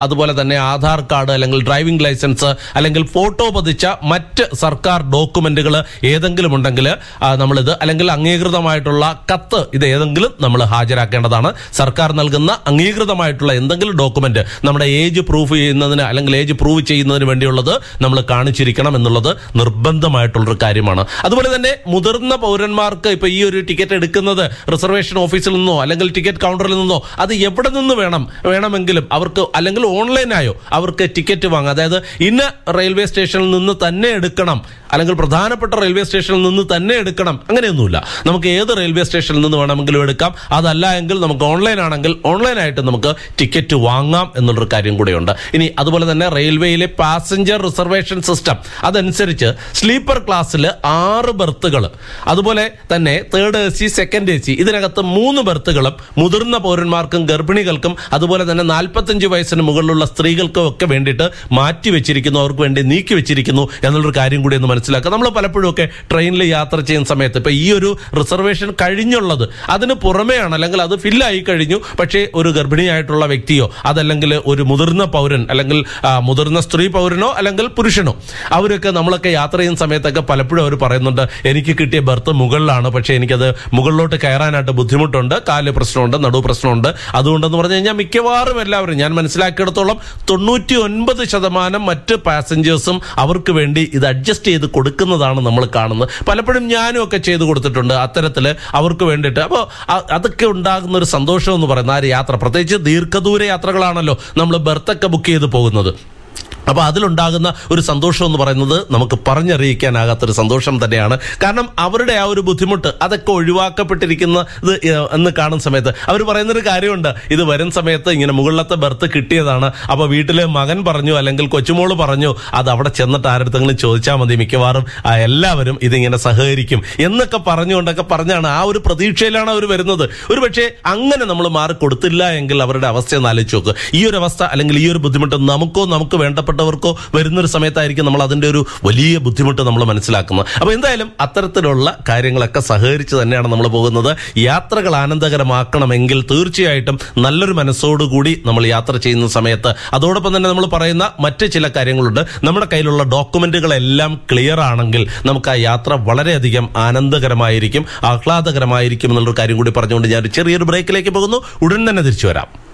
അതുപോലെ തന്നെ ആധാർ കാർഡ് അല്ലെങ്കിൽ ഡ്രൈവിംഗ് ലൈസൻസ് അല്ലെങ്കിൽ ഫോട്ടോ പതിച്ച മറ്റ് സർക്കാർ ഡോക്യുമെന്റുകൾ ഏതെങ്കിലും ഉണ്ടെങ്കിൽ നമ്മളിത് അല്ലെങ്കിൽ അംഗീകൃതമായിട്ടുള്ള കത്ത് ഇത് ഏതെങ്കിലും നമ്മൾ ഹാജരാക്കേണ്ടതാണ് സർക്കാർ നൽകുന്ന അംഗീകൃതമായിട്ടുള്ള എന്തെങ്കിലും ഡോക്യുമെന്റ് നമ്മുടെ ഏജ് പ്രൂഫ് ചെയ്യുന്നതിന് അല്ലെങ്കിൽ ഏജ് പ്രൂവ് ചെയ്യുന്നതിന് വേണ്ടിയുള്ളത് നമ്മൾ കാണിച്ചിരിക്കണം എന്നുള്ളത് നിർബന്ധമായിട്ടുള്ളൊരു കാര്യമാണ് അതുപോലെ തന്നെ മുതിർന്ന പൗരന്മാർക്ക് ഇപ്പൊ ഈ ഒരു ടിക്കറ്റ് എടുക്കുന്നത് റിസർവേഷൻ ഓഫീസിൽ നിന്നോ അല്ലെങ്കിൽ ടിക്കറ്റ് കൗണ്ടറിൽ നിന്നോ അത് എവിടെ നിന്ന് വേണം വേണമെങ്കിലും അവർക്ക് അല്ലെങ്കിൽ ഓൺലൈനായോ അവർക്ക് ടിക്കറ്റ് വാങ്ങാം അതായത് ഇന്ന റെയിൽവേ സ്റ്റേഷനിൽ നിന്ന് തന്നെ എടുക്കണം അല്ലെങ്കിൽ പ്രധാനപ്പെട്ട റെയിൽവേ സ്റ്റേഷനിൽ നിന്ന് തന്നെ എടുക്കണം അങ്ങനെയൊന്നുമില്ല നമുക്ക് ഏത് റെയിൽവേ സ്റ്റേഷനിൽ നിന്ന് വേണമെങ്കിലും എടുക്കാം അതല്ല എങ്കിൽ നമുക്ക് ഓൺലൈൻ ആണെങ്കിൽ ഓൺലൈനായിട്ട് നമുക്ക് ടിക്കറ്റ് വാങ്ങാം എന്നുള്ളൊരു കാര്യം കൂടെയുണ്ട് ഇനി അതുപോലെ തന്നെ റെയിൽവേയിലെ പാസഞ്ചർ റിസർവേഷൻ സിസ്റ്റം അതനുസരിച്ച് സ്ലീപ്പർ ക്ലാസ്സിൽ ആറ് ബർത്തുകൾ അതുപോലെ തന്നെ third A C second A C ഇതിനകത്ത് മൂന്ന് ബർത്തുകളും മുതിർന്ന പൗരന്മാർക്കും ഗർഭിണികൾക്കും അതുപോലെ തന്നെ നാൽപ്പത്തഞ്ച് വയസ്സിന് മുകളിലുള്ള സ്ത്രീകൾക്കും ഒക്കെ വേണ്ടിയിട്ട് മാറ്റി വെച്ചിരിക്കുന്നു അവർക്ക് വേണ്ടി നീക്കി വെച്ചിരിക്കുന്നു എന്നുള്ളൊരു കാര്യം കൂടി ഒന്ന് മനസ്സിലാക്കുക നമ്മൾ പലപ്പോഴും ഒക്കെ ട്രെയിനിൽ യാത്ര ചെയ്യുന്ന സമയത്ത് ഇപ്പൊ ഈ ഒരു റിസർവേഷൻ കഴിഞ്ഞുള്ളത് അതിന് പുറമെയാണ് അല്ലെങ്കിൽ അത് ഫില്ലായി കഴിഞ്ഞു പക്ഷേ ഒരു ഗർഭിണിയായിട്ടുള്ള വ്യക്തിയോ അതല്ലെങ്കിൽ ഒരു മുതിർന്ന പൗരൻ അല്ലെങ്കിൽ ആ, മുതിർന്ന സ്ത്രീ പൗരനോ അല്ലെങ്കിൽ പുരുഷനോ അവരൊക്കെ നമ്മളൊക്കെ യാത്ര ചെയ്യുന്ന സമയത്തൊക്കെ പലപ്പോഴും അവർ പറയുന്നുണ്ട് എനിക്ക് കിട്ടിയ ബർത്ത് മുകളിലാണ് പക്ഷേ എനിക്കത് മുകളിലോട്ട് കയറാനായിട്ട് ബുദ്ധിമുട്ടുണ്ട് കാല് പ്രശ്നമുണ്ട് നടു പ്രശ്നമുണ്ട് അതുകൊണ്ടെന്ന് പറഞ്ഞു കഴിഞ്ഞാൽ മിക്കവാറും എല്ലാവരും ഞാൻ മനസ്സിലാക്കിയിടത്തോളം തൊണ്ണൂറ്റി ഒൻപത് ശതമാനം മറ്റ് പാസഞ്ചേഴ്സും അവർക്ക് വേണ്ടി ഇത് അഡ്ജസ്റ്റ് ചെയ്ത് കൊടുക്കുന്നതാണ് നമ്മൾ കാണുന്നത് പലപ്പോഴും ഞാനും ഒക്കെ ചെയ്ത് കൊടുത്തിട്ടുണ്ട് അത്തരത്തിൽ അവർക്ക് വേണ്ടിയിട്ട് അപ്പോൾ അതൊക്കെ ഉണ്ടാകുന്ന ഒരു സന്തോഷം എന്ന് പറയുന്ന ആ ഒരു യാത്ര പ്രത്യേകിച്ച് ദീർഘദൂര യാത്രകളാണല്ലോ നമ്മൾ ബർത്തൊക്കെ ബുക്ക് ചെയ്ത് പോകുന്നത് അപ്പോൾ അതിലുണ്ടാകുന്ന ഒരു സന്തോഷം എന്ന് പറയുന്നത് നമുക്ക് പറഞ്ഞറിയിക്കാനാകാത്തൊരു സന്തോഷം തന്നെയാണ് കാരണം അവരുടെ ആ ഒരു ബുദ്ധിമുട്ട് അതൊക്കെ ഒഴിവാക്കപ്പെട്ടിരിക്കുന്നത് ഏഹ്, എന്ന് കാണുന്ന സമയത്ത് അവർ പറയുന്നൊരു കാര്യമുണ്ട് ഇത് വരും സമയത്ത് ഇങ്ങനെ മുകളിലത്തെ ബർത്ത് കിട്ടിയതാണ് അപ്പോൾ വീട്ടിലെ മകൻ പറഞ്ഞു അല്ലെങ്കിൽ കൊച്ചുമോള് പറഞ്ഞു അത് അവിടെ ചെന്നിട്ട് ആരടുത്തെങ്കിലും ചോദിച്ചാൽ മതി മിക്കവാറും ആ, എല്ലാവരും ഇതിങ്ങനെ സഹകരിക്കും എന്നൊക്കെ പറഞ്ഞുകൊണ്ടൊക്കെ പറഞ്ഞാണ് ആ ഒരു പ്രതീക്ഷയിലാണ് അവർ വരുന്നത് ഒരു പക്ഷേ അങ്ങനെ നമ്മൾ മാറി കൊടുത്തില്ല എങ്കിൽ അവരുടെ അവസ്ഥ ഒന്ന് ആലോചിച്ച് നോക്ക് ഈ ഒരു അവസ്ഥ അല്ലെങ്കിൽ ഈ ഒരു ബുദ്ധിമുട്ട് നമുക്കോ നമുക്ക് വേണ്ടപ്പെട്ടവർക്കോ വരുന്നൊരു സമയത്തായിരിക്കും നമ്മൾ അതിന്റെ ഒരു വലിയ ബുദ്ധിമുട്ട് നമ്മൾ മനസ്സിലാക്കുന്നത് അപ്പോൾ എന്തായാലും അത്തരത്തിലുള്ള കാര്യങ്ങളൊക്കെ സഹകരിച്ച് തന്നെയാണ് നമ്മൾ പോകുന്നത് യാത്രകൾ ആനന്ദകരമാക്കണമെങ്കിൽ തീർച്ചയായിട്ടും നല്ലൊരു മനസ്സോടുകൂടി നമ്മൾ യാത്ര ചെയ്യുന്ന സമയത്ത് അതോടൊപ്പം തന്നെ നമ്മൾ പറയുന്ന മറ്റ് ചില കാര്യങ്ങളുണ്ട് നമ്മുടെ കയ്യിലുള്ള ഡോക്യുമെന്റുകളെല്ലാം ക്ലിയർ ആണെങ്കിൽ നമുക്ക് ആ യാത്ര വളരെയധികം ആനന്ദകരമായിരിക്കും ആഹ്ലാദകരമായിരിക്കും എന്നുള്ളൊരു കാര്യം കൂടി പറഞ്ഞുകൊണ്ട് ഞാൻ ഒരു ചെറിയൊരു ബ്രേക്കിലേക്ക് പോകുന്നു ഉടൻ തന്നെ തിരിച്ചു വരാം